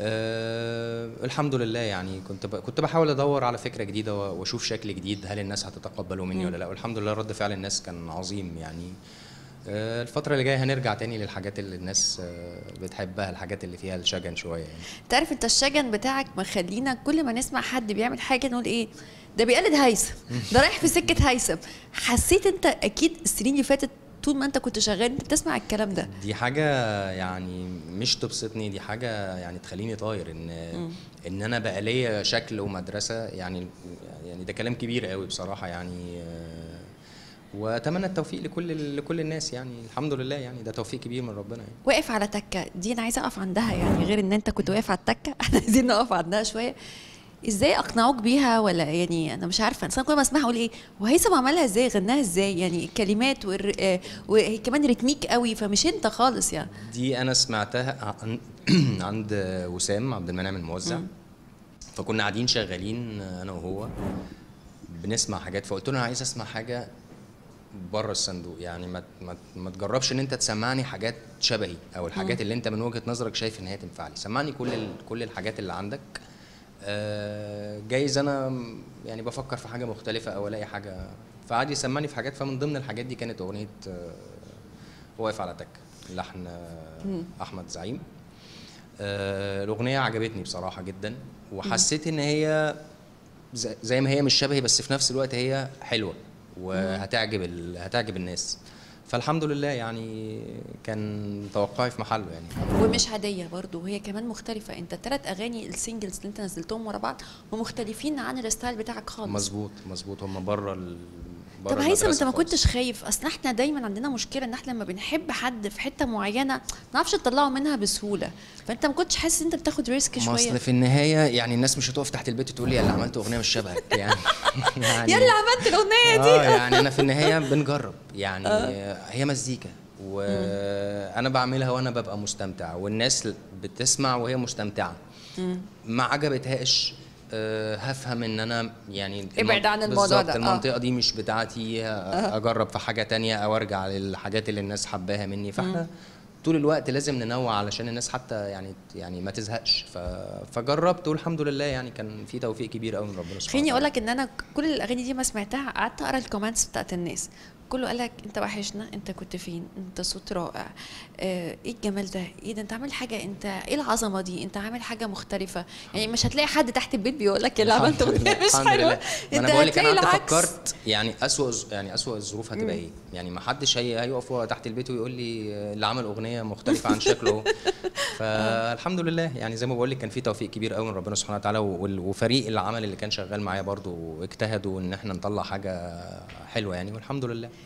أه الحمد لله يعني كنت ب... كنت بحاول ادور على فكره جديده و- واشوف شكل جديد هل الناس هتتقبله مني ولا لا والحمد لله رد فعل الناس كان عظيم يعني أه الفتره اللي جايه هنرجع تاني للحاجات اللي الناس أه بتحبها الحاجات اللي فيها الشجن شويه يعني تعرف انت الشجن بتاعك مخلينا كل ما نسمع حد بيعمل حاجه نقول ايه ده بيقلد هيثم ده رايح في سكه هيثم حسيت انت اكيد السنين اللي فاتت طول ما انت كنت شغال انت بتسمع الكلام ده دي حاجة يعني مش تبسطني دي حاجة يعني تخليني طاير ان ان انا بقى ليا شكل ومدرسة يعني يعني ده كلام كبير قوي بصراحة يعني آه، واتمنى التوفيق لكل لكل الناس يعني الحمد لله يعني ده توفيق كبير من ربنا يعني واقف على تكه دي انا عايزه اقف عندها يعني غير ان انت كنت واقف على التكه احنا عايزين نقف عندها شويه ازاي اقنعوك بيها ولا يعني انا مش عارفه انا كل ما اسمعها اقول ايه وهيثم عملها ازاي غناها ازاي يعني الكلمات والر... آه، وهي كمان رتميك قوي فمش انت خالص يعني دي انا سمعتها عن عند وسام عبد المنعم الموزع فكنا قاعدين شغالين انا وهو بنسمع حاجات فقلت له انا عايز اسمع حاجه بره الصندوق يعني ما ما ما تجربش ان انت تسمعني حاجات شبهي او الحاجات اللي انت من وجهه نظرك شايف ان هي تنفع لي سمعني كل ال... كل الحاجات اللي عندك آه، جايز انا يعني بفكر في حاجه مختلفه او الاقي حاجه فقعد يسمعني في حاجات فمن ضمن الحاجات دي كانت اغنيه آه، واقف على تك لحن آه، احمد زعيم آه، الاغنيه عجبتني بصراحه جدا وحسيت ان هي زي- زي ما هي مش شبهي بس في نفس الوقت هي حلوه وهتعجب ال... هتعجب الناس فالحمد لله يعني كان توقعي في محله يعني ومش عاديه برضو وهي كمان مختلفه انت الثلاث اغاني السingles اللي انت نزلتهم ورا بعض هم مختلفين عن الستايل بتاعك خالص مظبوط مظبوط هم بره ال... بره طب هيثم انت المدرسة ما خالص. كنتش خايف اصل احنا دايما عندنا مشكله ان احنا لما بنحب حد في حته معينه ما نعرفش نطلعه منها بسهوله فانت ما كنتش حاسس ان انت بتاخد ريسك ما شويه اصل في النهايه يعني الناس مش هتقف تحت البيت وتقول لي يلا عملت اغنيه مش شبهك يعني يعني يلا عملت الاغنيه دي اه يعني انا في النهايه بنجرب يعني هي مزيكا وانا بعملها وانا ببقى مستمتع والناس بتسمع وهي مستمتعه ما عجبتهاش آه، هفهم ان انا يعني ابعد عن الموضوع بالظبط، ده، آه. المنطقه دي مش بتاعتي اجرب في حاجه تانية او ارجع للحاجات اللي الناس حباها مني فاحنا طول الوقت لازم ننوع علشان الناس حتى يعني يعني ما تزهقش ف... فجربت والحمد لله يعني كان في توفيق كبير قوي من ربنا سبحانه خليني اقول وتعالى. لك ان انا كل الاغاني دي ما سمعتها قعدت اقرا الكومنتس بتاعت الناس كله قال لك انت وحشنا انت كنت فين انت صوت رائع اه ايه الجمال ده ايه ده انت عامل حاجه انت ايه العظمه دي انت عامل حاجه مختلفه يعني مش هتلاقي حد تحت البيت بيقول لك اللي عملته الحمد لله، أغنية مش الحمد حلوه لله. ما انا بقول لك انا قعدت العكس. فكرت يعني اسوء يعني اسوء الظروف هتبقى ايه يعني ما حدش هي هيقف هو تحت البيت ويقول لي اللي عمل اغنيه مختلفه عن شكله فالحمد لله يعني زي ما بقول لك كان في توفيق كبير قوي من ربنا سبحانه وتعالى وال- وفريق العمل اللي كان شغال معايا برضو اجتهدوا ان احنا نطلع حاجه حلوه يعني والحمد لله